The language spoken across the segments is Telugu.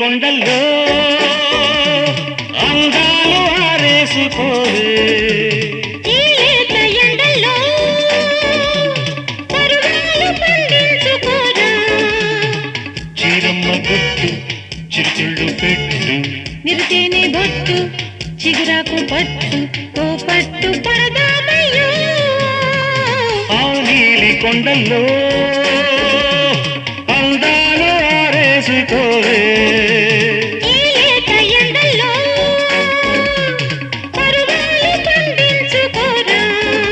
కొండల్లో అందాలు ఆరేసుకోవే ఈ లేత ఎండల్లో పరువాలు పండించుకోరా చీరమ్మ గుట్టు చిరుతిళ్ళు పెట్టు నిరితేనే బొట్టు చిగురాకు పట్టు ఓ పట్టు పడదామయ్యో ఆ నీలి కొండల్లో అందాలు ఆరేసుకోవే ఈ లేత ఎండల్లో పరువాలు పండించుకోరా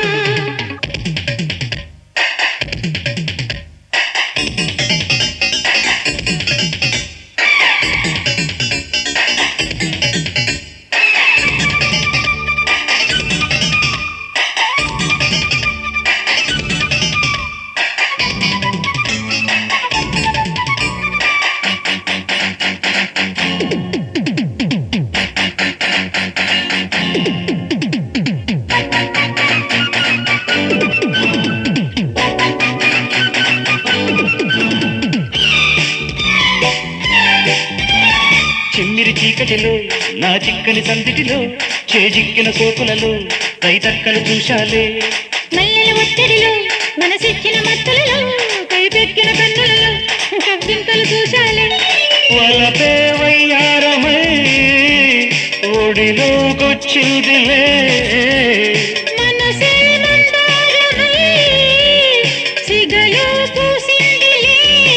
చిమ్మిరి చీకటిలో నా చిక్కని సందిటిలో చేజిక్కిన సోకులలో రైతక్కలు చూశాలే మల్లెల ఒత్తిడిలో మనసిచ్చిన మత్తులలో కైపెక్కిన కన్నులలో కవ్వింతలు చూశాలే వలపే వయ్యారమై ఒడిలోకొచ్చిందిలే మనసే మందారమై సిగలో పూసిందిలే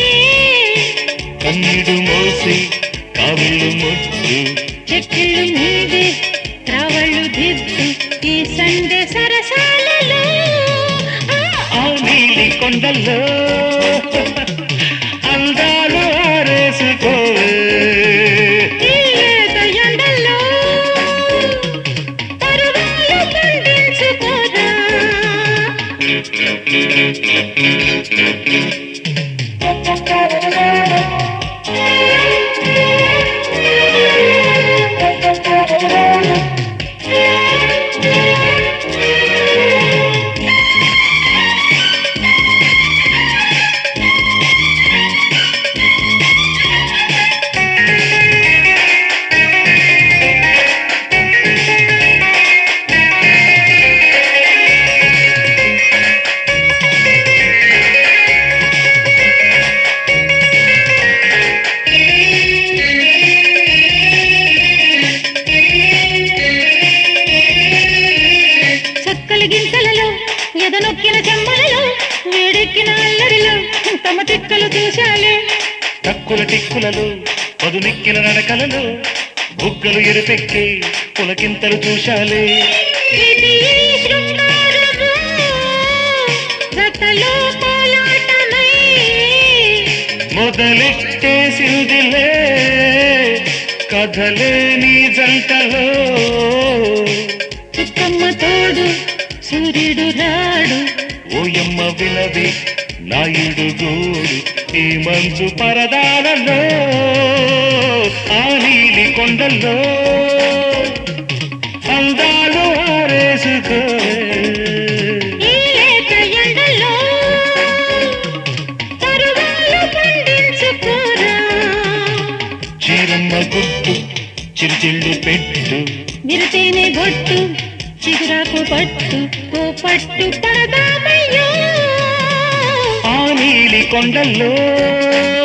కన్నీడు మోసి కావిళ్ళు ముద్దు చెక్కిళ్ళు మీదే త్రావళ్ళు దిద్దు ఈ సండే సరసాలలో ఆ, ఆ నీలి కొండల్లో అందాలు ఆరేసుకోవే ఈ లేత ఎండల్లో పరువాలు పండించుకోరా చక్కలి గింతలలో ఎదనొక్కిన చెమ్మలలో వేడెక్కిన అల్లరిలో తమ తిక్కలు చూశాలే తక్కుల టిక్కులలో పదునెక్కిన నడకలలో బుగ్గలు ఎరుపెక్కి పులకింతలు చూశాలే ఇది ఈ శృంగారము, జతలో కోలాటమై మొదలెట్టేసిందిలే కథలే నీ జంటలో చుక్కమ్మ తోడు సూర్యుడు రాడు ఓయమ్మ వినది నాయుడు గోడు ఈ మంచు పరదాలలో ఆ నీలి కొండల్లో అందాలు ఆరేసుకో ఈ లేత ఎండలో తరువాలు పండించుకోరా చీరమ్మ గుట్టు చిరుచిళ్ళు పెట్టు నిరితేనే బొట్టు చిగురాకు పట్టు ఓ పట్టు పడదామయ్యో ఆ నీలి కొండల్లో